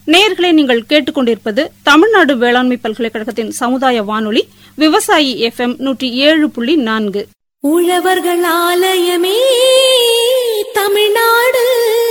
நேயர்களே நீங்கள் கேட்டுக்கொண்டிருப்பது தமிழ்நாடு வேளாண்மை பல்கலைக்கழகத்தின் சமுதாய வானொலி விவசாயி எஃப்எம் நூற்றி ஏழு புள்ளி நான்கு உழவர்கள் ஆலயமே தமிழ்நாடு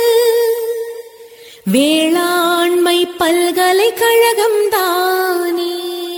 வேளாண்மை பல்கலைக்கழகம் தானே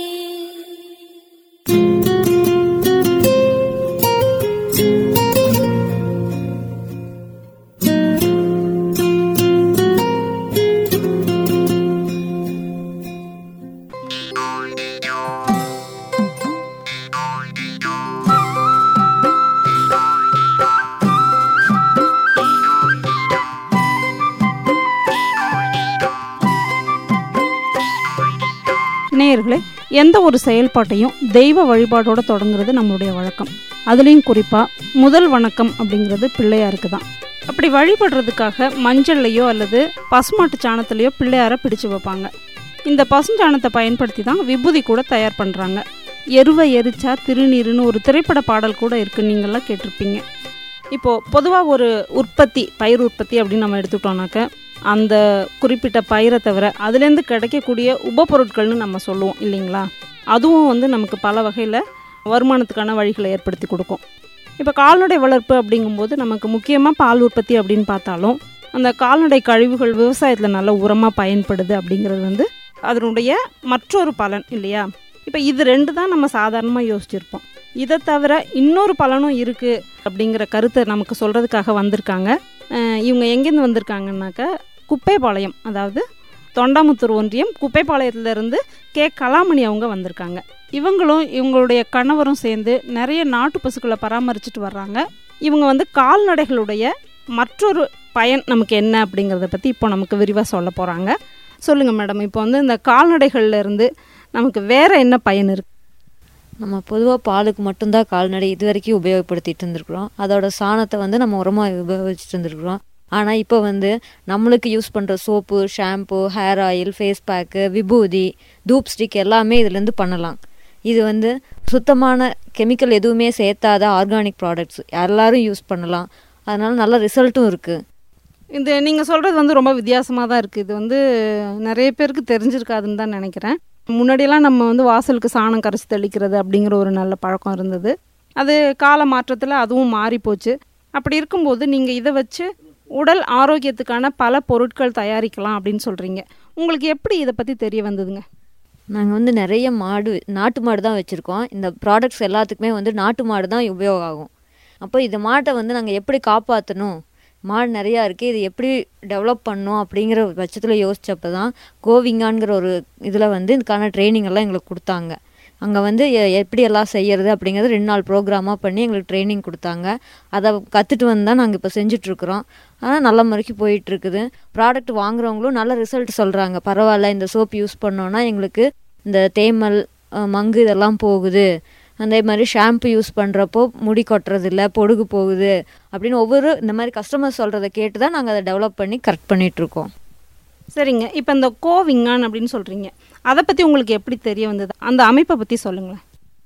நேயர்களே எந்த ஒரு செயல்பாட்டையும் தெய்வ வழிபாடோட தொடங்குறது நம்மளுடைய வழக்கம் அதுலேயும் குறிப்பாக முதல் வணக்கம் அப்படிங்கிறது பிள்ளையாருக்கு தான் அப்படி வழிபடுறதுக்காக மஞ்சள்லையோ அல்லது பசுமாட்டு சாணத்துலேயோ பிள்ளையாரை பிடிச்சு வைப்பாங்க இந்த பசுஞ்சாணத்தை பயன்படுத்தி தான் விபூதி கூட தயார் பண்ணுறாங்க எருவை எரிச்சா திருநீருன்னு ஒரு திரைப்பட பாடல் கூட இருக்கு நீங்களாம் கேட்டிருப்பீங்க இப்போது பொதுவாக ஒரு உற்பத்தி பயிர் உற்பத்தி அப்படின்னு நம்ம எடுத்துக்கிட்டோம்னாக்க அந்த குறிப்பிட்ட பயிரை தவிர அதுலேருந்து கிடைக்கக்கூடிய உபப்பொருட்கள்னு நம்ம சொல்லுவோம் இல்லைங்களா அதுவும் வந்து நமக்கு பல வகையில் வருமானத்துக்கான வழிகளை ஏற்படுத்தி கொடுக்கும் இப்போ கால்நடை வளர்ப்பு அப்படிங்கும்போது நமக்கு முக்கியமாக பால் உற்பத்தி அப்படின்னு பார்த்தாலும் அந்த கால்நடை கழிவுகள் விவசாயத்தில் நல்ல உரமாக பயன்படுது அப்படிங்கிறது வந்து அதனுடைய மற்றொரு பலன் இல்லையா இப்போ இது ரெண்டு தான் நம்ம சாதாரணமாக யோசிச்சிருப்போம் இதை தவிர இன்னொரு பலனும் இருக்குது அப்படிங்கிற கருத்தை நமக்கு சொல்கிறதுக்காக வந்திருக்காங்க அஹ் இவங்க எங்கேருந்து வந்திருக்காங்கன்னாக்கா குப்பைப்பாளையம் அதாவது தொண்டாமுத்தூர் ஒன்றியம் குப்பைப்பாளையத்திலிருந்து கே கலாமணி அவங்க வந்திருக்காங்க இவங்களும் இவங்களுடைய கணவரும் சேர்ந்து நிறைய நாட்டு பசுக்களை பராமரிச்சுட்டு வர்றாங்க இவங்க வந்து கால்நடைகளுடைய மற்றொரு பயன் நமக்கு என்ன அப்படிங்கிறத பற்றி இப்போ நமக்கு விரிவாக சொல்ல போகிறாங்க சொல்லுங்கள் மேடம் இப்போ வந்து இந்த கால்நடைகள்ல இருந்து நமக்கு வேற என்ன பயன் இருக்கு நம்ம பொதுவாக பாலுக்கு மட்டும்தான் கால்நடை இது வரைக்கும் உபயோகப்படுத்திட்டு இருந்திருக்கிறோம் அதோட சாணத்தை வந்து நம்ம உரமாக உபயோகிச்சுட்டு இருந்திருக்கிறோம் ஆனால் இப்போ வந்து நம்மளுக்கு யூஸ் பண்ணுற soap shampoo hair oil face pack விபூதி தூப் ஸ்டிக் எல்லாமே இதுலேருந்து பண்ணலாம் இது வந்து சுத்தமான கெமிக்கல் எதுவுமே சேர்த்தாத ஆர்கானிக் ப்ராடக்ட்ஸ் எல்லாரும் யூஸ் பண்ணலாம் அதனால நல்ல ரிசல்ட்டும் இருக்குது இது நீங்கள் சொல்கிறது வந்து ரொம்ப வித்தியாசமாக தான் இருக்குது இது வந்து நிறைய பேருக்கு தெரிஞ்சிருக்காதுன்னு தான் நினைக்கிறேன் முன்னாடியெல்லாம் நம்ம வந்து வாசலுக்கு சாணம் கரைச்சி தெளிக்கிறது அப்படிங்கிற ஒரு நல்ல பழக்கம் இருந்தது அது கால மாற்றத்தில் அதுவும் மாறி போச்சு அப்படி இருக்கும்போது நீங்கள் இதை வச்சு உடல் ஆரோக்கியத்துக்கான பல பொருட்கள் தயாரிக்கலாம் அப்படின்னு சொல்கிறீங்க உங்களுக்கு எப்படி இதை பற்றி தெரிய வந்ததுங்க நாங்கள் வந்து நிறைய மாடு நாட்டு மாடு தான் வச்சுருக்கோம் இந்த ப்ராடக்ட்ஸ் எல்லாத்துக்குமே வந்து நாட்டு மாடு தான் உபயோகம் ஆகும் அப்போ இந்த மாட்டை வந்து நாங்கள் எப்படி காப்பாற்றணும் மாடு நிறையா இருக்குது இது எப்படி டெவலப் பண்ணணும் அப்படிங்கிற பட்சத்தில் யோசிச்சப்போ தான் கோவிங்கான்கிற ஒரு இதில் வந்து இதுக்கான ட்ரைனிங் எல்லாம் எங்களுக்கு கொடுத்தாங்க அங்கே வந்து எ- எப்படி எல்லாம் செய்யறது அப்படிங்கிறது ரெண்டு நாள் ப்ரோக்ராமாக பண்ணி எங்களுக்கு ட்ரைனிங் கொடுத்தாங்க அதை கற்றுட்டு வந்து தான் நாங்கள் இப்போ செஞ்சிட்ருக்குறோம் ஆனால் நல்ல முறைக்கு போயிட்டுருக்குது ப்ராடக்ட் வாங்குறவங்களும் நல்ல ரிசல்ட் சொல்கிறாங்க பரவாயில்ல இந்த சோப் யூஸ் பண்ணோன்னா எங்களுக்கு இந்த தேமல் அஹ், மங்கு இதெல்லாம் போகுது அதே மாதிரி ஷாம்பு யூஸ் பண்ணுறப்போ முடி கொட்டுறதில்ல பொடுகு போகுது அப்படின்னு ஒவ்வொரு இந்த மாதிரி கஸ்டமர் சொல்கிறத கேட்டு தான் நாங்கள் அதை டெவலப் பண்ணி கரெக்ட் பண்ணிகிட்ருக்கோம் சரிங்க இப்போ இந்த கோவிங்கான் அப்படின்னு சொல்கிறீங்க அதை பற்றி உங்களுக்கு எப்படி தெரிய வந்தது அந்த அமைப்பை பற்றி சொல்லுங்களேன்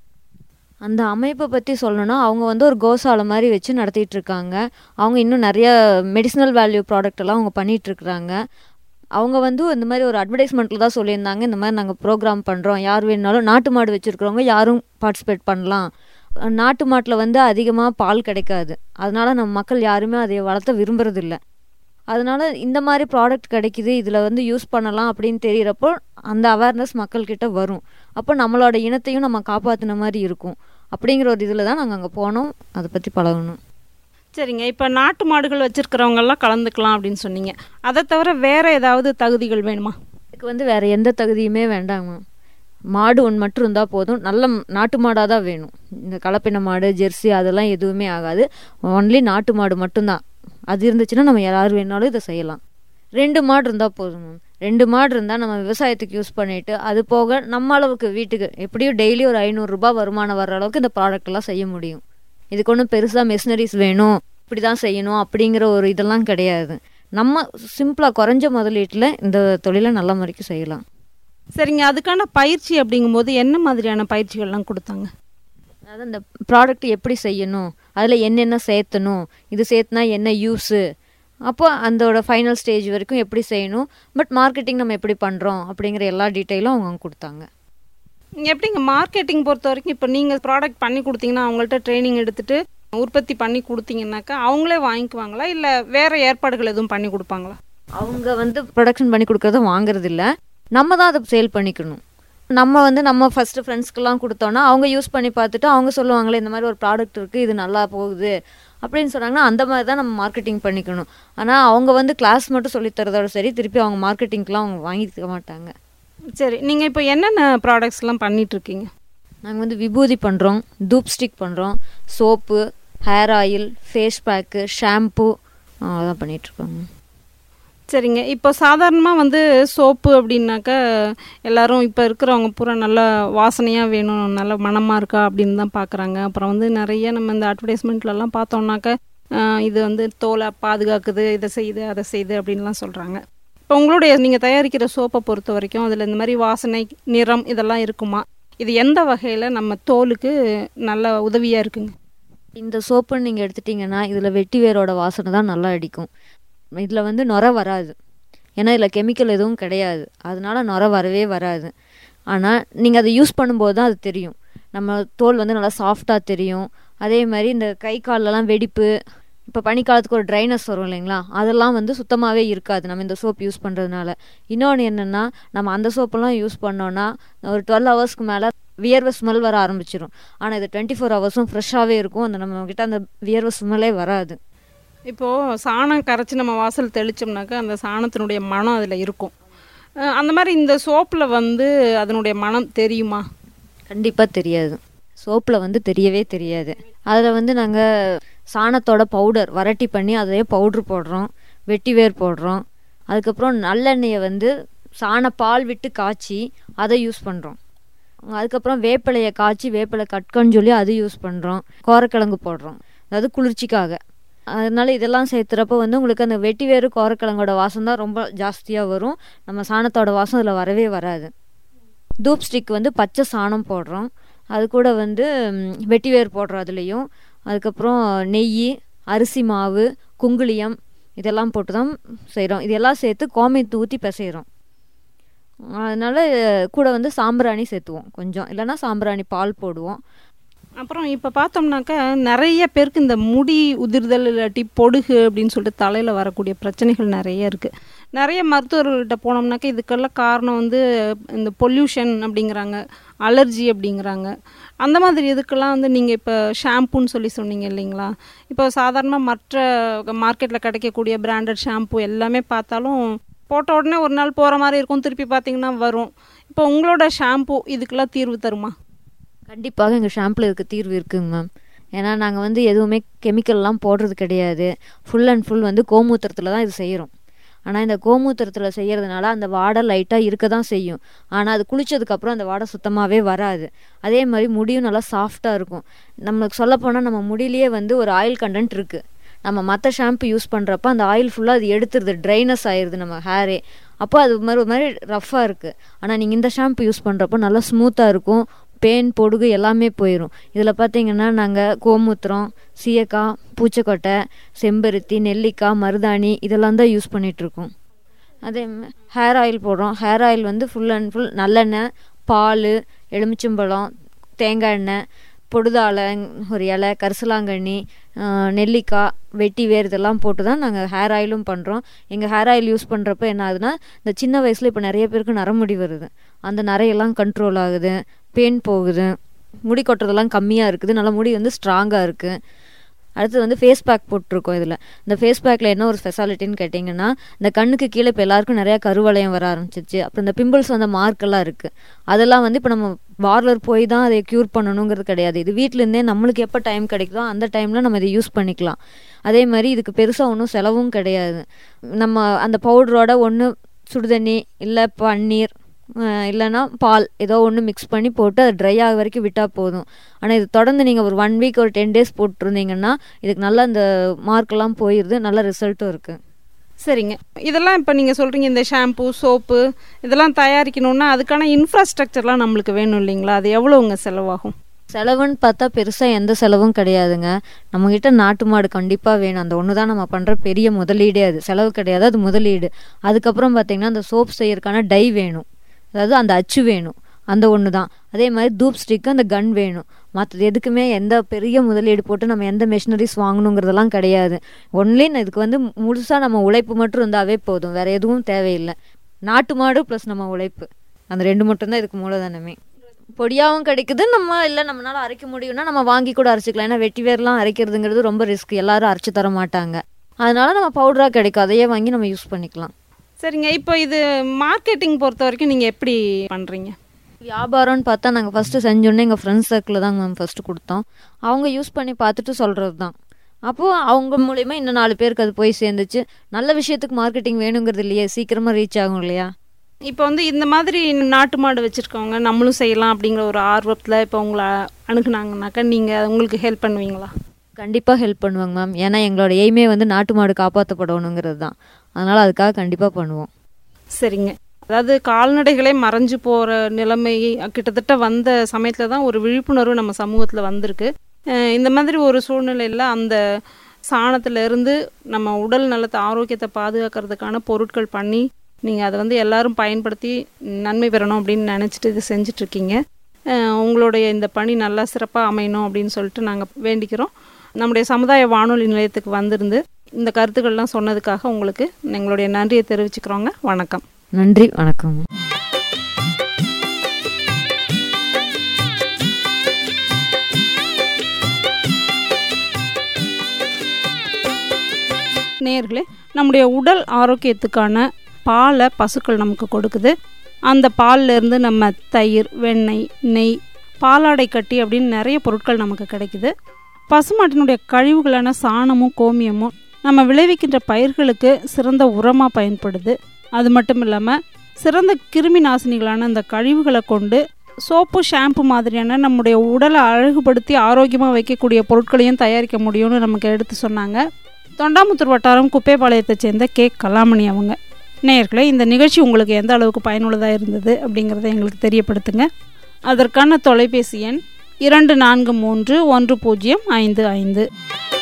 அந்த அமைப்பை பற்றி சொல்லணும்னா அவங்க வந்து ஒரு கோசாலை மாதிரி வச்சு நடத்திட்டு இருக்காங்க அவங்க இன்னும் நிறைய மெடிசினல் வேல்யூ ப்ராடக்ட் எல்லாம் அவங்க பண்ணிட்டு இருக்கிறாங்க அவங்க வந்து இந்த மாதிரி ஒரு அட்வர்டைஸ்மெண்ட்டில் தான் சொல்லியிருந்தாங்க இந்த மாதிரி நாங்கள் ப்ரோக்ராம் பண்ணுறோம் யார் வேணுனாலும் நாட்டு மாடு வச்சுருக்கிறவங்க யாரும் பார்ட்டிசிபேட் பண்ணலாம் அஹ் நாட்டு மாட்டில் வந்து அதிகமாக பால் கிடைக்காது அதனால நம்ம மக்கள் யாருமே அதை வளர்த்த விரும்புறதில்ல அதனால இந்த மாதிரி ப்ராடக்ட் கிடைக்குது இதில் வந்து யூஸ் பண்ணலாம் அப்படின்னு தெரியிறப்போ அந்த அவேர்னஸ் மக்கள்கிட்ட வரும் அப்போ நம்மளோட இனத்தையும் நம்ம காப்பாற்றின மாதிரி இருக்கும் அப்படிங்கிற ஒரு இதில் தான் நாங்கள் அங்கே போனோம் அதை பற்றி பழகணும் சரிங்க இப்போ நாட்டு மாடுகள் வச்சுருக்கிறவங்கெல்லாம் கலந்துக்கலாம் அப்படின்னு சொன்னீங்க அதை தவிர வேற ஏதாவது தகுதிகள் வேணுமா இதுக்கு வந்து வேறு எந்த தகுதியுமே வேண்டாங்க மாடு ஒன்று மட்டும் இருந்தால் போதும் நல்ல ம்- நாட்டு மாடாக தான் வேணும் இந்த கலப்பின மாடு ஜெர்சி அதெல்லாம் எதுவுமே ஆகாது ஒன்லி நாட்டு மாடு மட்டும்தான் அது இருந்துச்சுன்னா நம்ம யார் வேணாலும் இதை செய்யலாம் ரெண்டு மாடு இருந்தால் போதும் மேம் ரெண்டு மாடு இருந்தால் நம்ம விவசாயத்துக்கு யூஸ் பண்ணிட்டு அது போக நம்ம அளவுக்கு வீட்டுக்கு எப்படியும் டெய்லி ஒரு ஐநூறுரூபா வருமானம் வர்ற அளவுக்கு இந்த ப்ராடக்ட் எல்லாம் செய்ய முடியும் இதுக்கு ஒன்றும் பெருசாக மெஷினரிஸ் வேணும் இப்படி தான் செய்யணும் அப்படிங்கிற ஒரு இதெல்லாம் கிடையாது நம்ம சிம்பிளாக குறைஞ்ச முதலீட்டில் இந்த தொழிலை நல்ல முறைக்கு செய்யலாம் சரிங்க அதுக்கான பயிற்சி அப்படிங்கும்போது என்ன மாதிரியான பயிற்சிகள்லாம் கொடுத்தாங்க அதாவது இந்த ப்ராடக்ட் எப்படி செய்யணும் அதில் என்னென்ன சேர்த்தணும் இது சேர்த்துனா என்ன யூஸு அப்போ அதோட ஃபைனல் ஸ்டேஜ் வரைக்கும் எப்படி செய்யணும் பட் மார்க்கெட்டிங் நம்ம எப்படி பண்ணுறோம் அப்படிங்கிற எல்லா டீட்டெயிலும் அவங்க கொடுத்தாங்க எப்படிங்க மார்க்கெட்டிங் பொறுத்த வரைக்கும் இப்போ நீங்கள் ப்ராடக்ட் பண்ணி கொடுத்தீங்கன்னா அவங்கள்ட்ட ட்ரைனிங் எடுத்துட்டு உற்பத்தி பண்ணி கொடுத்தீங்கன்னாக்கா அவங்களே வாங்கிக்குவாங்களா இல்லை வேற ஏற்பாடுகள் எதுவும் பண்ணி கொடுப்பாங்களா அவங்க வந்து ப்ரொடக்ஷன் பண்ணி கொடுக்கறத வாங்குறது இல்ல நம்ம தான் அதை சேல் பண்ணிக்கணும் நம்ம வந்து நம்ம ஃபஸ்ட்டு ஃப்ரெண்ட்ஸ்க்கெல்லாம் கொடுத்தோன்னா அவங்க யூஸ் பண்ணி பார்த்துட்டு அவங்க சொல்லுவாங்களே இந்த மாதிரி ஒரு ப்ராடக்ட் இருக்குது இது நல்லா போகுது அப்படின்னு சொன்னாங்கன்னா அந்த மாதிரி தான் நம்ம மார்க்கெட்டிங் பண்ணிக்கணும் ஆனால் அவங்க வந்து கிளாஸ் மட்டும் சொல்லித் தரதோட சரி திருப்பி அவங்க மார்க்கெட்டிங்க்கெலாம் அவங்க வாங்கிக்க மாட்டாங்க சரி நீங்கள் இப்போ என்னென்ன ப்ராடக்ட்ஸ்லாம் பண்ணிட்டு இருக்கீங்க நாங்கள் வந்து விபூதி பண்ணுறோம் தூப் ஸ்டிக் பண்ணுறோம் soap hair oil face pack shampoo அதெல்லாம் பண்ணிகிட்ருக்கோங்க சரிங்க இப்போ சாதாரணமாக வந்து சோப்பு அப்படின்னாக்கா எல்லாரும் இப்போ இருக்கிறவங்க பூரா நல்ல வாசனையாக வேணும் நல்ல மணமாக இருக்கா அப்படின்னு தான் பார்க்குறாங்க அப்புறம் வந்து நிறைய நம்ம இந்த அட்வர்டைஸ்மெண்ட்லலாம் பார்த்தோம்னாக்கா ஆஹ், இது வந்து தோலை பாதுகாக்குது இதை செய்யுது அதை செய்யுது அப்படின்லாம் சொல்கிறாங்க இப்போ உங்களுடைய நீங்கள் தயாரிக்கிற சோப்பை பொறுத்த வரைக்கும் அதில் இந்த மாதிரி வாசனை நிறம் இதெல்லாம் இருக்குமா இது எந்த வகையில் நம்ம தோலுக்கு நல்ல உதவியாக இருக்குங்க இந்த சோப்புன்னு நீங்கள் எடுத்துட்டிங்கன்னா இதில் வெட்டி வேரோட வாசனை தான் நல்லா அடிக்கும் இதில் வந்து நுர வராது ஏன்னா இதில் கெமிக்கல் எதுவும் கிடையாது அதனால நுர வரவே வராது ஆனால் நீங்கள் அதை யூஸ் பண்ணும்போது தான் அது தெரியும் நம்ம தோல் வந்து நல்லா சாஃப்டாக தெரியும் அதே மாதிரி இந்த கை கால்லலாம் வெடிப்பு இப்போ பனிக்காலத்துக்கு ஒரு ட்ரைனஸ் வரும் இல்லைங்களா அதெல்லாம் வந்து சுத்தமாகவே இருக்காது நம்ம இந்த சோப் யூஸ் பண்ணுறதுனால இன்னொன்று என்னென்னா நம்ம அந்த சோப்பெல்லாம் யூஸ் பண்ணோன்னா ஒரு டுவெல் ஹவர்ஸ்க்கு மேலே வியர்வை ஸ்மெல் வர ஆரம்பிச்சிடும் ஆனால் இது டுவெண்ட்டி ஃபோர் ஹவர்ஸும் ஃப்ரெஷ்ஷாகவே இருக்கும் அந்த நம்ம கிட்ட அந்த வியர்வை ஸ்மெல்லே வராது இப்போது சாணம் கரைச்சி நம்ம வாசல் தெளிச்சோம்னாக்கா அந்த சாணத்தினுடைய மனம் அதில் இருக்கும் அஹ் அந்த மாதிரி இந்த சோப்பில் வந்து அதனுடைய மனம் தெரியுமா கண்டிப்பாக தெரியாது சோப்பில் வந்து தெரியவே தெரியாது அதில் வந்து நாங்கள் சாணத்தோட பவுடர் வரட்டி பண்ணி அதையே பவுட்ரு போடுறோம் வெட்டி வேர் போடுறோம் அதுக்கப்புறம் நல்லெண்ணெயை வந்து சாண பால் விட்டு காய்ச்சி அதை யூஸ் பண்ணுறோம் அதுக்கப்புறம் வேப்பிலையை காய்ச்சி வேப்பிலை கட்கன்னு சொல்லி அது யூஸ் பண்ணுறோம் கோரக்கிழங்கு போடுறோம் அதாவது குளிர்ச்சிக்காக அதனால இதெல்லாம் சேர்த்துறப்ப வந்து உங்களுக்கு அந்த வெட்டி வேறு கோரக்கிழங்கோட வாசம் தான் ரொம்ப ஜாஸ்தியாக வரும் நம்ம சாணத்தோட வாசம் அதில் வரவே வராது தூப் ஸ்டிக் வந்து பச்சை சாணம் போடுறோம் அது கூட வந்து ம், வெட்டிவேர் போடுறோம் அதுலேயும் அதுக்கப்புறம் நெய் அரிசி மாவு குங்குளியம் இதெல்லாம் போட்டு தான் செய்கிறோம் இதெல்லாம் சேர்த்து கோமியத்தை ஊற்றி பிசைகிறோம் அதனால கூட வந்து சாம்பிராணி சேர்த்துவோம் கொஞ்சம் இல்லைன்னா சாம்பிராணி பால் போடுவோம் அப்புறம் இப்போ பார்த்தோம்னாக்கா நிறைய பேருக்கு இந்த முடி உதிர்தல் இல்லாட்டி பொடுகு அப்படின்னு சொல்லிட்டு தலையில் வரக்கூடிய பிரச்சனைகள் நிறைய இருக்குது நிறைய மருத்துவர்கள்ட்ட போனோம்னாக்கா இதுக்கெல்லாம் காரணம் வந்து இந்த பொல்யூஷன் அப்படிங்கிறாங்க அலர்ஜி அப்படிங்கிறாங்க அந்த மாதிரி இதுக்கெல்லாம் வந்து நீங்கள் இப்போ ஷாம்புன்னு சொல்லி சொன்னீங்க இல்லைங்களா இப்போ சாதாரணமாக மற்ற மார்க்கெட்டில் கிடைக்கக்கூடிய பிராண்டட் ஷாம்பு எல்லாமே பார்த்தாலும் போட்ட உடனே ஒரு நாள் போகிற மாதிரி இருக்கும் திருப்பி பார்த்தீங்கன்னா வரும் இப்போ உங்களோட ஷாம்பு இதுக்கெல்லாம் தீர்வு தருமா கண்டிப்பாக எங்கள் ஷாம்பில் இதுக்கு தீர்வு இருக்குங்க மேம் ஏன்னா நாங்கள் வந்து எதுவுமே கெமிக்கல்லாம் போடுறது கிடையாது ஃபுல் அண்ட் ஃபுல் வந்து கோமூத்திரத்தில் தான் இது செய்கிறோம் ஆனால் இந்த கோமூத்திரத்தில் செய்கிறதுனால அந்த வாடை லைட்டாக இருக்க தான் செய்யும் ஆனால் அது குளிச்சதுக்கப்புறம் அந்த வாடை சுத்தமாகவே வராது அதே மாதிரி முடியும் நல்லா சாஃப்டாக இருக்கும் நம்மளுக்கு சொல்லப்போனால் நம்ம முடியிலேயே வந்து ஒரு ஆயில் கண்டென்ட் இருக்குது நம்ம மற்ற ஷாம்பு யூஸ் பண்ணுறப்ப அந்த ஆயில் ஃபுல்லாக அது எடுத்துருது ட்ரைனஸ் ஆயிடுது நம்ம ஹேரே அப்போ அது மாதிரி ஒரு மாதிரி ரஃப்பாக இருக்குது ஆனால் நீங்கள் இந்த ஷாம்பு யூஸ் பண்ணுறப்போ நல்லா ஸ்மூத்தாக இருக்கும் பேன் பொடுகு எல்லாமே போயிடும் இதில் பார்த்தீங்கன்னா நாங்கள் கோமூத்திரம் சீயக்காய் பூச்சக்கொட்டை செம்பருத்தி நெல்லிக்காய் மருதாணி இதெல்லாம் தான் யூஸ் பண்ணிகிட்ருக்கோம் அதே ஹேர் ஆயில் போடுறோம் ஹேர் ஆயில் வந்து ஃபுல் அண்ட் ஃபுல் நல்லெண்ணெய் பால் எலுமிச்சம்பழம் தேங்காய் எண்ணெய் பொடுதாலை ஒரு இலை கரிசலாங்கண்ணி ஆஹ், நெல்லிக்காய் வெட்டி வேர் இதெல்லாம் போட்டு தான் நாங்கள் ஹேர் ஆயிலும் பண்ணுறோம் எங்கள் ஹேர் ஆயில் யூஸ் பண்ணுறப்ப என்ன ஆகுதுன்னா இந்த சின்ன வயசில் இப்போ நிறைய பேருக்கு நரமுடி வருது அந்த நரையெல்லாம் கண்ட்ரோல் ஆகுது பேன் போகுது முடி கொட்டுறதெல்லாம் கம்மியாக இருக்குது நல்லா முடி வந்து ஸ்ட்ராங்காக இருக்குது அடுத்து வந்து ஃபேஸ் பேக் போட்டிருக்கோம் இதில் இந்த ஃபேஸ் பேக்கில் என்ன ஒரு ஸ்பெஷாலிட்டின்னு கேட்டிங்கன்னா இந்த கண்ணுக்கு கீழே இப்போ எல்லாருக்கும் நிறையா கருவளையம் வர ஆரம்பிச்சிருச்சு அப்புறம் இந்த பிம்பிள்ஸ் வந்த மார்க்கெல்லாம் இருக்குது அதெல்லாம் வந்து இப்போ நம்ம பார்லர் போய் தான் அதை க்யூர் பண்ணணுங்கிறது கிடையாது இது வீட்டிலேருந்தே நம்மளுக்கு எப்போ டைம் கிடைக்குதோ அந்த டைமில் நம்ம இதை யூஸ் பண்ணிக்கலாம் அதே மாதிரி இதுக்கு பெருசாக ஒன்றும் செலவும் கிடையாது நம்ம அந்த பவுடரோட ஒன்று சுடுதண்ணி இல்லை பன்னீர் அஹ் இல்லைன்னா பால் ஏதோ ஒன்று மிக்ஸ் பண்ணி போட்டு அது ட்ரை ஆக வரைக்கும் விட்டால் போதும் ஆனால் இது தொடர்ந்து நீங்கள் ஒரு ஒன் வீக் ஒரு டென் டேஸ் போட்டிருந்தீங்கன்னா இதுக்கு நல்லா இந்த மார்க்கெல்லாம் போயிடுது நல்ல ரிசல்ட்டும் இருக்குது சரிங்க இதெல்லாம் இப்போ நீங்கள் சொல்கிறீங்க இந்த ஷாம்பு சோப்பு இதெல்லாம் தயாரிக்கணும்னா அதுக்கான இன்ஃப்ராஸ்ட்ரக்சர்லாம் நம்மளுக்கு வேணும் இல்லைங்களா அது எவ்வளோங்க செலவாகும் செலவுன்னு பார்த்தா பெருசாக எந்த செலவும் கிடையாதுங்க நம்மக்கிட்ட நாட்டு மாடு கண்டிப்பாக வேணும் அந்த ஒன்று தான் நம்ம பண்ணுற பெரிய முதலீடே அது செலவு கிடையாது அது முதலீடு அதுக்கப்புறம் பார்த்தீங்கன்னா அந்த சோப் செய்யறதுக்கான டை வேணும் அதாவது அந்த அச்சு வேணும் அந்த ஒன்று தான் அதே மாதிரி தூப் ஸ்டிக்கு அந்த கன் வேணும் மற்றது எதுக்குமே எந்த பெரிய முதலீடு போட்டு நம்ம எந்த மெஷினரிஸ் வாங்கணுங்கிறதெல்லாம் கிடையாது ஒன்லி இதுக்கு வந்து முழுசாக நம்ம உழைப்பு மட்டும் இருந்தாவே போதும் வேற எதுவும் தேவையில்லை நாட்டு மாடு ப்ளஸ் நம்ம உழைப்பு அந்த ரெண்டு மட்டும்தான் இதுக்கு மூலதனமே பொடியாகவும் கிடைக்குது நம்ம இல்லை நம்மளால அரைக்க முடியும்னா நம்ம வாங்கி கூட அரைச்சிக்கலாம் ஏன்னா வெட்டி வேர்லாம் அரைக்கிறதுங்கிறது ரொம்ப ரிஸ்க் எல்லாரும் அரைச்சு தர மாட்டாங்க அதனால நம்ம பவுடராக கிடைக்கும் அதையே வாங்கி நம்ம யூஸ் பண்ணிக்கலாம் சரிங்க இப்போ இது மார்க்கெட்டிங் பொறுத்த வரைக்கும் நீங்கள் எப்படி பண்ணுறீங்க வியாபாரம்னு பார்த்தா நாங்கள் ஃபஸ்ட்டு செஞ்சோன்னே எங்கள் ஃப்ரெண்ட்ஸ் சர்க்கிளில் தான் மேம் ஃபஸ்ட்டு கொடுத்தோம் அவங்க யூஸ் பண்ணி பார்த்துட்டு சொல்கிறது தான் அப்போது அவங்க மூலயமா இன்னும் நாலு பேருக்கு அது போய் சேர்ந்துச்சு நல்ல விஷயத்துக்கு மார்க்கெட்டிங் வேணுங்கிறது இல்லையே சீக்கிரமாக ரீச் ஆகும் இல்லையா இப்போ வந்து இந்த மாதிரி நாட்டு மாடு வச்சுருக்கவங்க நம்மளும் செய்யலாம் அப்படிங்கிற ஒரு ஆர்வத்தில் இப்போ உங்களை அணுகுனாங்கனாக்கா நீங்கள் உங்களுக்கு ஹெல்ப் பண்ணுவீங்களா கண்டிப்பாக ஹெல்ப் பண்ணுவாங்க மேம் ஏன்னா எங்களோட எய்மே வந்து நாட்டு மாடு காப்பாற்றப்படணுங்கிறது தான் அதனால் அதுக்காக கண்டிப்பாக பண்ணுவோம் சரிங்க அதாவது கால்நடைகளே மறைஞ்சு போகிற நிலைமை கிட்டத்தட்ட வந்த சமயத்தில் தான் ஒரு விழிப்புணர்வு நம்ம சமூகத்தில் வந்திருக்கு அஹ் இந்த மாதிரி ஒரு சூழ்நிலையில் அந்த சாணத்துல இருந்து நம்ம உடல் நலத்தை ஆரோக்கியத்தை பாதுகாக்கிறதுக்கான பொருட்கள் பண்ணி நீங்கள் அதை வந்து எல்லாரும் பயன்படுத்தி நன்மை பெறணும் அப்படின்னு நினச்சிட்டு இது செஞ்சிட்ருக்கீங்க உங்களுடைய இந்த பணி நல்லா சிறப்பாக அமையணும் அப்படின்னு சொல்லிட்டு நாங்கள் வேண்டிக்கிறோம் நம்முடைய சமுதாய வானொலி நிலையத்துக்கு வந்திருந்து இந்த கருத்துக்கள்லாம் சொன்னதுக்காக உங்களுக்கு எங்களுடைய நன்றியை தெரிவிச்சுக்கிறோங்க வணக்கம் நன்றி வணக்கம் நேர்களே நம்முடைய உடல் ஆரோக்கியத்துக்கான பாலை பசுக்கள் நமக்கு கொடுக்குது அந்த பால்ல இருந்து நம்ம தயிர் வெண்ணெய் நெய் பாலாடை கட்டி அப்படின்னு நிறைய பொருட்கள் நமக்கு கிடைக்குது பசுமாட்டினுடைய கழிவுகளான சாணமும் கோமியமும் நம்ம விளைவிக்கின்ற பயிர்களுக்கு சிறந்த உரமாக பயன்படுது அது மட்டும் இல்லாமல் சிறந்த கிருமி நாசினிகளான அந்த கழிவுகளை கொண்டு சோப்பு ஷாம்பு மாதிரியான நம்முடைய உடலை அழகுபடுத்தி ஆரோக்கியமாக வைக்கக்கூடிய பொருட்களையும் தயாரிக்க முடியும்னு நமக்கு எடுத்து சொன்னாங்க தொண்டாமுத்தூர் வட்டாரம் குப்பைப்பாளையத்தை சேர்ந்த கே கலாமணி அவங்க நேயர்களே இந்த நிகழ்ச்சி உங்களுக்கு எந்த அளவுக்கு பயனுள்ளதாக இருந்தது அப்படிங்கிறத எங்களுக்கு தெரியப்படுத்துங்க அதற்கான தொலைபேசி எண் இரண்டு நான்கு மூன்று ஒன்று பூஜ்ஜியம் ஐந்து ஐந்து